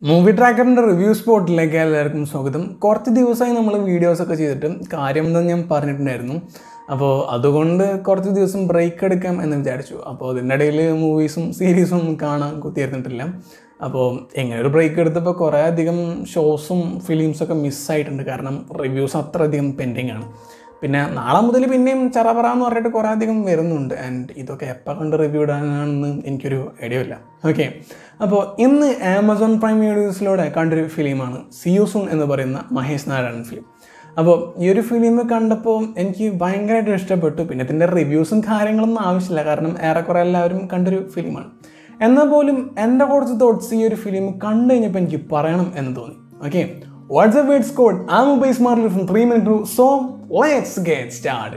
movie ട്രാക്കറിൻ്റെ review സ്പോട്ടിലേക്ക് എല്ലാവർക്കും സ്വാഗതം കുറച്ച് ദിവസമായി നമ്മൾ വീഡിയോസൊക്കെ ചെയ്തിട്ട് കാര്യം എന്താണെന്ന് ഞാൻ പറഞ്ഞിട്ടുണ്ടായിരുന്നു അപ്പോൾ അതുകൊണ്ട് കുറച്ച് ദിവസം ബ്രേക്ക് എടുക്കാം എന്ന് വിചാരിച്ചു അപ്പോൾ അതിൻ്റെ ഇടയിൽ മൂവീസും സീരീസും ഒന്നും കാണാൻ കുത്തിയിരുന്നിട്ടില്ല അപ്പോൾ എങ്ങനെ ഒരു ബ്രേക്ക് എടുത്തപ്പോൾ കുറേ അധികം ഷോസും ഫിലിംസൊക്കെ മിസ്സായിട്ടുണ്ട് കാരണം റിവ്യൂസ് അത്രയധികം പെൻഡിങ് ആണ് പിന്നെ നാളെ മുതൽ പിന്നെയും ചറപറ എന്ന് പറഞ്ഞിട്ട് കുറേ അധികം വരുന്നുണ്ട് ആൻഡ് ഇതൊക്കെ എപ്പോൾ കണ്ട് റിവ്യൂ ഇടാനാണെന്ന് എനിക്കൊരു ഐഡിയ ഇല്ല ഓക്കെ അപ്പോൾ ഇന്ന് ആമസോൺ പ്രൈം വീഡിയോസിലൂടെ കണ്ടൊരു ഫിലിമാണ് സിയൂസൂൺ എന്ന് പറയുന്ന മഹേഷ് നാരായണൻ ഫിലിം അപ്പോൾ ഈ ഒരു ഫിലിം കണ്ടപ്പോൾ എനിക്ക് ഭയങ്കരമായിട്ട് ഇഷ്ടപ്പെട്ടു പിന്നെ ഇതിൻ്റെ റിവ്യൂസും കാര്യങ്ങളൊന്നും ആവശ്യമില്ല കാരണം ഏറെക്കുറെ എല്ലാവരും കണ്ടൊരു ഫിലിമാണ് എന്നാൽ പോലും എൻ്റെ കുറച്ച് തോട്ട്സ് ഈ ഒരു ഫിലിം കണ്ടു കഴിഞ്ഞപ്പോൾ എനിക്ക് പറയണം എന്ന് തോന്നി okay what's a words code ആ mobile smart from three minute to so let's get start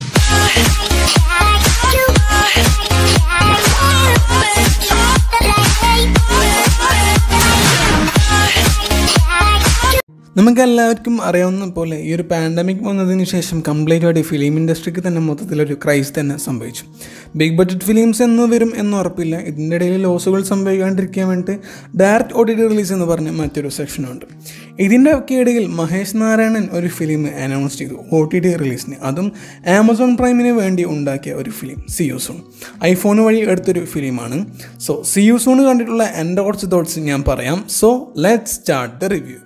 നമുക്കെല്ലാവർക്കും അറിയാവുന്ന പോലെ ഈ ഒരു പാൻഡമിക് വന്നതിന് ശേഷം കംപ്ലീറ്റ് ആയിട്ട് ഫിലിം ഇൻഡസ്ട്രിക്ക് തന്നെ മൊത്തത്തിലൊരു ക്രൈസ് തന്നെ സംഭവിച്ചു ബിഗ് ബഡ്ജറ്റ് ഫിലിംസ് എന്ന് വരും എന്ന് ഉറപ്പില്ല ഇതിൻ്റെ ഇടയിൽ ലോസുകൾ സംഭവിക്കാണ്ടിരിക്കാൻ വേണ്ടിയിട്ട് direct O T T release എന്ന് പറഞ്ഞ മറ്റൊരു സെക്ഷനുണ്ട് ഇതിൻ്റെ ഒക്കെ ഇടയിൽ മഹേഷ് നാരായണൻ ഒരു ഫിലിം അനൗൺസ് ചെയ്തു ഒ ടി ടി റിലീസിന് അതും ആമസോൺ പ്രൈമിന് വേണ്ടി ഉണ്ടാക്കിയ ഒരു ഫിലിം സിയൂസോൺ ഐഫോൺ വഴി എടുത്തൊരു ഫിലിമാണ് സോ സിയൂസോൺ കണ്ടിട്ടുള്ള എൻ്റെ കുറച്ച് തോട്ട്സ് ഞാൻ പറയാം so let start the review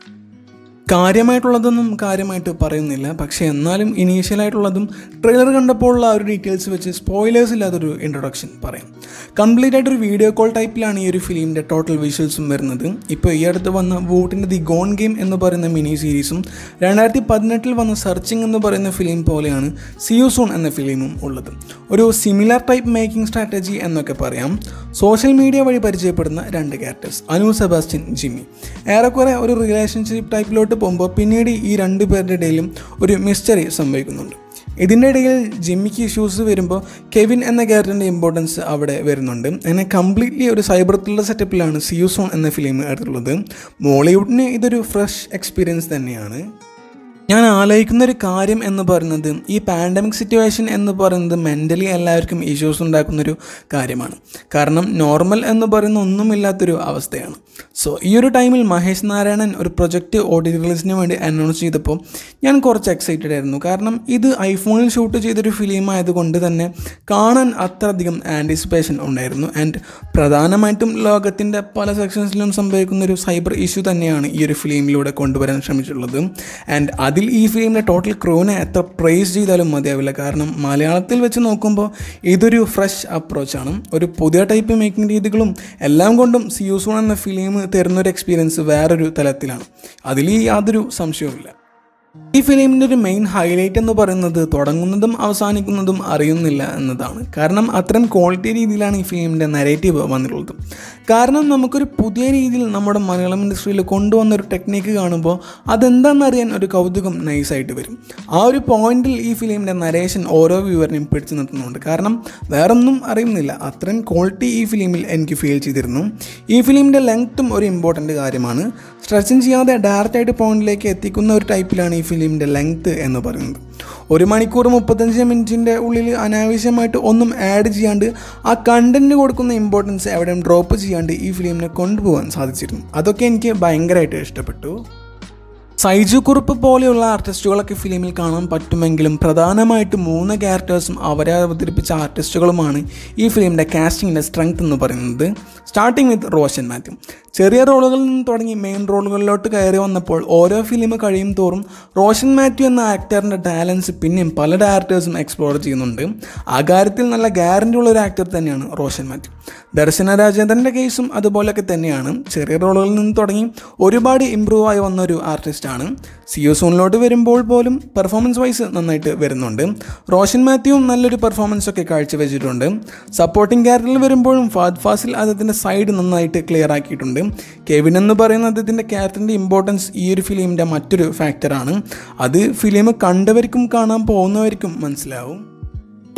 കാര്യമായിട്ടുള്ളതൊന്നും കാര്യമായിട്ട് പറയുന്നില്ല പക്ഷേ എന്നാലും ഇനീഷ്യലായിട്ടുള്ളതും ട്രെയിലർ കണ്ടപ്പോൾ ഉള്ള ആ ഒരു ഡീറ്റെയിൽസ് വെച്ച് സ്പോയിലേഴ്സ് ഇല്ലാത്തൊരു ഇൻട്രൊഡക്ഷൻ പറയാം കംപ്ലീറ്റ് ആയിട്ടൊരു വീഡിയോ കോൾ ടൈപ്പിലാണ് ഈ ഒരു ഫിലിമിൻ്റെ ടോട്ടൽ വിഷ്വൽസും വരുന്നത് ഇപ്പോൾ ഈ അടുത്ത് വന്ന വൂട്ടിൻ്റെ ദി ഗോൺ ഗെയിം എന്ന് പറയുന്ന മിനി സീരീസും രണ്ടായിരത്തി പതിനെട്ടിൽ വന്ന സെർച്ചിങ് എന്ന് പറയുന്ന ഫിലിം പോലെയാണ് സിയൂസോൺ എന്ന ഫിലിമും ഉള്ളത് ഒരു സിമിലർ ടൈപ്പ് മേക്കിംഗ് സ്ട്രാറ്റജി എന്നൊക്കെ പറയാം സോഷ്യൽ മീഡിയ വഴി പരിചയപ്പെടുന്ന രണ്ട് ക്യാരക്ടേഴ്സ് അനു സെബാസ്റ്റ്യൻ ജിമ്മി ഏറെക്കുറെ ഒരു റിലേഷൻഷിപ്പ് ടൈപ്പിലോട്ട് പോകുമ്പോൾ പിന്നീട് ഈ രണ്ട് പേരുടെ ഇടയിലും ഒരു മിസ്റ്ററി സംഭവിക്കുന്നുണ്ട് ഇതിൻ്റെ ഇടയിൽ ജിമ്മിക്ക് ഇഷ്യൂസ് വരുമ്പോൾ കെവിൻ എന്ന ക്യാരക്ടറിൻ്റെ ഇമ്പോർട്ടൻസ് അവിടെ വരുന്നുണ്ട് അങ്ങനെ കംപ്ലീറ്റ്ലി ഒരു സൈബർ ത്രില്ലർ സെറ്റപ്പിലാണ് സിയൂസോൺ എന്ന ഫിലിം എടുത്തുള്ളത് മോളിവുഡിന് ഇതൊരു ഫ്രഷ് എക്സ്പീരിയൻസ് തന്നെയാണ് ഞാൻ ആലോചിക്കുന്ന ഒരു കാര്യം എന്ന് പറയുന്നത് ഈ പാൻഡമിക് സിറ്റുവേഷൻ എന്ന് പറയുന്നത് മെൻ്റലി എല്ലാവർക്കും ഇഷ്യൂസ് ഉണ്ടാക്കുന്നൊരു കാര്യമാണ് കാരണം നോർമൽ എന്ന് പറയുന്ന ഒന്നുമില്ലാത്തൊരു അവസ്ഥയാണ് സോ ഈ ഒരു ടൈമിൽ മഹേഷ് നാരായണൻ ഒരു പ്രൊജക്റ്റ് ഓഡിയോ റിലീസിന് വേണ്ടി അനൗൺസ് ചെയ്തപ്പോൾ ഞാൻ കുറച്ച് എക്സൈറ്റഡ് ആയിരുന്നു കാരണം ഇത് ഐഫോണിൽ ഷൂട്ട് ചെയ്തൊരു ഫിലിം ആയതുകൊണ്ട് തന്നെ കാണാൻ അത്രയധികം ആൻറ്റിസിപ്പേഷൻ ഉണ്ടായിരുന്നു ആൻഡ് പ്രധാനമായിട്ടും ലോകത്തിൻ്റെ പല സെക്ഷൻസിലും സംഭവിക്കുന്ന ഒരു സൈബർ ഇഷ്യൂ തന്നെയാണ് ഈ ഒരു ഫിലിമിലൂടെ കൊണ്ടുവരാൻ ശ്രമിച്ചിട്ടുള്ളത് ആൻഡ് അതിൽ ഈ ഫിലിമിൻ്റെ ടോട്ടൽ ക്രൂവിനെ എത്ര പ്രൈസ് ചെയ്താലും മതിയാവില്ല കാരണം മലയാളത്തിൽ വെച്ച് നോക്കുമ്പോൾ ഇതൊരു ഫ്രഷ് അപ്രോച്ചാണ് ഒരു പുതിയ ടൈപ്പ് മേക്കിംഗ് രീതികളും എല്ലാം കൊണ്ടും സിയൂസോൺ എന്ന ഫിലിം തരുന്നൊരു എക്സ്പീരിയൻസ് വേറൊരു തലത്തിലാണ് അതിൽ യാതൊരു സംശയവുമില്ല ഈ ഫിലിമിൻ്റെ ഒരു മെയിൻ ഹൈലൈറ്റ് എന്ന് പറയുന്നത് തുടങ്ങുന്നതും അവസാനിക്കുന്നതും അറിയുന്നില്ല എന്നതാണ് കാരണം അത്തരം ക്വാളിറ്റി രീതിയിലാണ് ഈ ഫിലിമിൻ്റെ നരേറ്റീവ് വന്നിട്ടുള്ളത് കാരണം നമുക്കൊരു പുതിയ രീതിയിൽ നമ്മുടെ മലയാളം ഇൻഡസ്ട്രിയിൽ കൊണ്ടുവന്ന ഒരു ടെക്നിക്ക് കാണുമ്പോൾ അതെന്താണെന്ന് അറിയാൻ ഒരു കൗതുകം നൈസായിട്ട് വരും ആ ഒരു പോയിന്റിൽ ഈ ഫിലിമിൻ്റെ നരേഷൻ ഓരോ വ്യൂവറിനെയും പിടിച്ചു നിർത്തുന്നുണ്ട് കാരണം വേറൊന്നും അറിയുന്നില്ല അത്രയും ക്വാളിറ്റി ഈ ഫിലിമിൽ എനിക്ക് ഫീൽ ചെയ്തിരുന്നു ഈ ഫിലിമിൻ്റെ ലെങ്ത്തും ഒരു ഇമ്പോർട്ടൻ്റ് കാര്യമാണ് സ്ട്രെച്ചിങ് ചെയ്യാതെ ഡയറക്റ്റായിട്ട് പോയിന്റിലേക്ക് എത്തിക്കുന്ന ഒരു ടൈപ്പിലാണ് ഈ ഫിലിമിൻ്റെ ലെങ്ത്ത് എന്ന് പറയുന്നത് ഒരു മണിക്കൂർ മുപ്പത്തഞ്ച് മിനിറ്റിൻ്റെ ഉള്ളിൽ അനാവശ്യമായിട്ട് ഒന്നും ആഡ് ചെയ്യാണ്ട് ആ കണ്ടൻറ്റ് കൊടുക്കുന്ന ഇമ്പോർട്ടൻസ് എവിടെയും ഡ്രോപ്പ് ചെയ്യാണ്ട് ഈ ഫിലിമിനെ കൊണ്ടുപോകാൻ സാധിച്ചിരുന്നു അതൊക്കെ എനിക്ക് ഭയങ്കരമായിട്ട് ഇഷ്ടപ്പെട്ടു സൈജു കുറുപ്പ് പോലെയുള്ള ആർട്ടിസ്റ്റുകളൊക്കെ ഫിലിമിൽ കാണാൻ പറ്റുമെങ്കിലും പ്രധാനമായിട്ടും മൂന്ന് ക്യാരക്ടേഴ്സും അവരെ അവതരിപ്പിച്ച ആർട്ടിസ്റ്റുകളുമാണ് ഈ ഫിലിമിൻ്റെ കാസ്റ്റിങ്ങിൻ്റെ സ്ട്രെങ്ത് എന്ന് പറയുന്നത് സ്റ്റാർട്ടിങ് വിത്ത് റോഷൻ മാത്യു ചെറിയ റോളുകളിൽ നിന്ന് തുടങ്ങി മെയിൻ റോളുകളിലോട്ട് കയറി വന്നപ്പോൾ ഓരോ ഫിലിം കഴിയും തോറും റോഷൻ മാത്യു എന്ന ആക്ടറിൻ്റെ ടാലൻസ് പിന്നെയും പല ഡയറക്ടേഴ്സും എക്സ്പ്ലോർ ചെയ്യുന്നുണ്ട് ആ കാര്യത്തിൽ നല്ല ഗ്യാരണ്ടി ഉള്ള ഒരു ആക്ടർ തന്നെയാണ് റോഷൻ മാത്യു ദർശന രാജേന്ദ്രൻ്റെ കേസും അതുപോലെയൊക്കെ തന്നെയാണ് ചെറിയ റോളുകളിൽ നിന്ന് തുടങ്ങി ഒരുപാട് ഇമ്പ്രൂവ് ആയി വന്ന ഒരു ആർട്ടിസ്റ്റാണ് സിയോ സോണിലോട്ട് വരുമ്പോൾ പോലും പെർഫോമൻസ് വൈസ് നന്നായിട്ട് വരുന്നുണ്ട് റോഷൻ മാത്യുവും നല്ലൊരു പെർഫോമൻസ് ഒക്കെ കാഴ്ചവെച്ചിട്ടുണ്ട് സപ്പോർട്ടിംഗ് ക്യാരക്ടറിൽ വരുമ്പോഴും ഫാദ് ഫാസിൽ അദ്ദേഹത്തിൻ്റെ സൈഡ് നന്നായിട്ട് ക്ലിയർ ആക്കിയിട്ടുണ്ട് കെവിൻ എന്ന് പറയുന്ന അദ്ദേഹത്തിൻ്റെ ക്യാരക്ടറിൻ്റെ ഇമ്പോർട്ടൻസ് ഈ ഒരു ഫിലിമിൻ്റെ മറ്റൊരു ഫാക്ടറാണ് അത് ഫിലിം കണ്ടവർക്കും കാണാൻ പോകുന്നവർക്കും മനസ്സിലാവും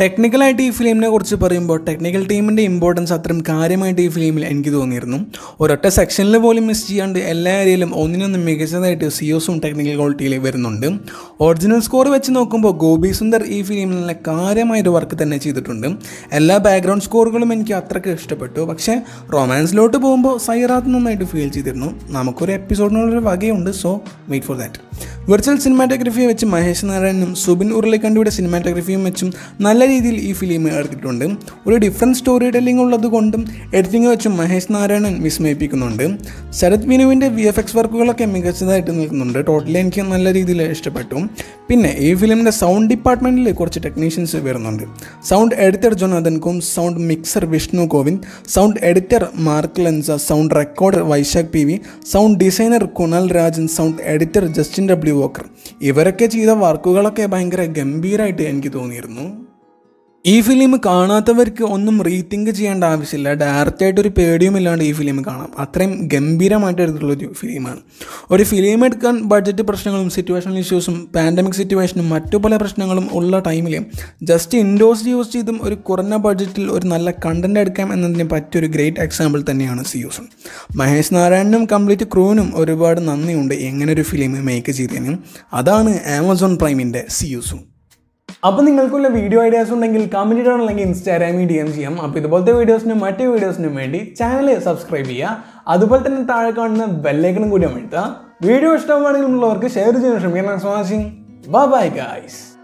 ടെക്നിക്കലായിട്ട് ഈ ഫിലിമിനെ കുറിച്ച് പറയുമ്പോൾ ടെക്നിക്കൽ ടീമിൻ്റെ ഇമ്പോർട്ടൻസ് അത്രയും കാര്യമായിട്ട് ഈ ഫിലിമിൽ എനിക്ക് തോന്നിയിരുന്നു ഒരൊറ്റ സെക്ഷനിൽ പോലും മിസ് ചെയ്യാണ്ട് എല്ലാ ഏരിയയിലും ഒന്നിനൊന്നും മികച്ചതായിട്ട് സിയോസും ടെക്നിക്കൽ ക്വാളിറ്റിയിൽ വരുന്നുണ്ട് ഒറിജിനൽ സ്കോർ വെച്ച് നോക്കുമ്പോൾ ഗോപി സുന്ദർ ഈ ഫിലിമിൽ നല്ല കാര്യമായൊരു വർക്ക് തന്നെ ചെയ്തിട്ടുണ്ട് എല്ലാ ബാക്ക്ഗ്രൗണ്ട് സ്കോറുകളും എനിക്ക് അത്രയ്ക്ക് ഇഷ്ടപ്പെട്ടു പക്ഷേ റൊമാൻസിലോട്ട് പോകുമ്പോൾ സൈറാത്ത് നന്നായിട്ട് ഫീൽ ചെയ്തിരുന്നു നമുക്കൊരു എപ്പിസോഡിനുള്ളൊരു വകയുണ്ട് so wait for that virtual cinematography വെച്ച് മഹേഷ് നാരായണനും സുബിൻ ഉരുളിക്കണ്ടിയുടെ സിനിമാറ്റോഗ്രഫിയും വെച്ചും നല്ല രീതിയിൽ ഈ ഫിലിം എടുത്തിട്ടുണ്ട് ഒരു ഡിഫറെൻറ്റ് സ്റ്റോറി ടെല്ലിംഗ് ഉള്ളത് കൊണ്ടും എഡിറ്റിംഗ് വെച്ചും മഹേഷ് നാരായണൻ വിസ്മയിപ്പിക്കുന്നുണ്ട് ശരത് വിനുവിൻ്റെ വി എഫ് എക്സ് വർക്കുകളൊക്കെ മികച്ചതായിട്ട് നിൽക്കുന്നുണ്ട് ടോട്ടലി എനിക്ക് നല്ല രീതിയിൽ ഇഷ്ടപ്പെട്ടു പിന്നെ ഈ ഫിലിമിൻ്റെ സൗണ്ട് ഡിപ്പാർട്ട്മെൻറ്റിൽ കുറച്ച് ടെക്നീഷ്യൻസ് വരുന്നുണ്ട് സൗണ്ട് എഡിറ്റർ ജോനാഥൻ കോം sound mixer Vishnu Govind sound editor Mark ലെൻസ sound recorder Vaisakh P V sound designer Kunal Rajan sound editor Justin W Walker ഇവരൊക്കെ ചെയ്ത വർക്കുകളൊക്കെ ഭയങ്കര ഗംഭീരമായിട്ട് എനിക്ക് തോന്നിയിരുന്നു ഈ ഫിലിം കാണാത്തവർക്ക് ഒന്നും റീതിങ്ക് ചെയ്യേണ്ട ആവശ്യമില്ല ഡയറക്റ്റായിട്ട് ഒരു പേടിയും ഇല്ലാണ്ട് ഈ ഫിലിം കാണാം അത്രയും ഗംഭീരമായിട്ട് എടുത്തിട്ടുള്ളൊരു ഫിലിമാണ് ഒരു ഫിലിം എടുക്കാൻ ബഡ്ജറ്റ് പ്രശ്നങ്ങളും സിറ്റുവേഷണൽ ഇഷ്യൂസും പാൻഡമിക് സിറ്റുവേഷനും മറ്റു പല പ്രശ്നങ്ങളും ഉള്ള ടൈമിൽ ജസ്റ്റ് ഇൻഡോസ് യൂസ് ചെയ്തും ഒരു കുറഞ്ഞ ബഡ്ജറ്റിൽ ഒരു നല്ല കണ്ടന്റ് എടുക്കാം എന്നതിന് പറ്റിയൊരു ഗ്രേറ്റ് എക്സാമ്പിൾ തന്നെയാണ് സിയൂസും മഹേഷ് നാരായണനും കംപ്ലീറ്റ് ക്രൂവിനും ഒരുപാട് നന്ദിയുണ്ട് എങ്ങനെ ഒരു ഫിലിം മേക്ക് ചെയ്തതിനും അതാണ് ആമസോൺ പ്രൈമിൻ്റെ സിയൂസും അപ്പോൾ നിങ്ങൾക്കുള്ള വീഡിയോ ഐഡിയാസ് ഉണ്ടെങ്കിൽ കമൻറ്റ് ഇടണം അല്ലെങ്കിൽ ഇൻസ്റ്റാഗ്രാമിൽ ഡി എം ചെയ്യാം അപ്പോൾ ഇതുപോലത്തെ വീഡിയോസിനും മറ്റു വീഡിയോസിനും വേണ്ടി ചാനൽ സബ്സ്ക്രൈബ് ചെയ്യുക അതുപോലെ തന്നെ താഴെ കാണുന്ന ബെല്ലൈക്കണും കൂടി അമഴ്ത്തുക വീഡിയോ ഇഷ്ടമാണെങ്കിൽ ഉള്ളവർക്ക് ഷെയർ ചെയ്യാൻ ശ്രമിക്കണം വാച്ചിങ് ബൈ ഗൈസ്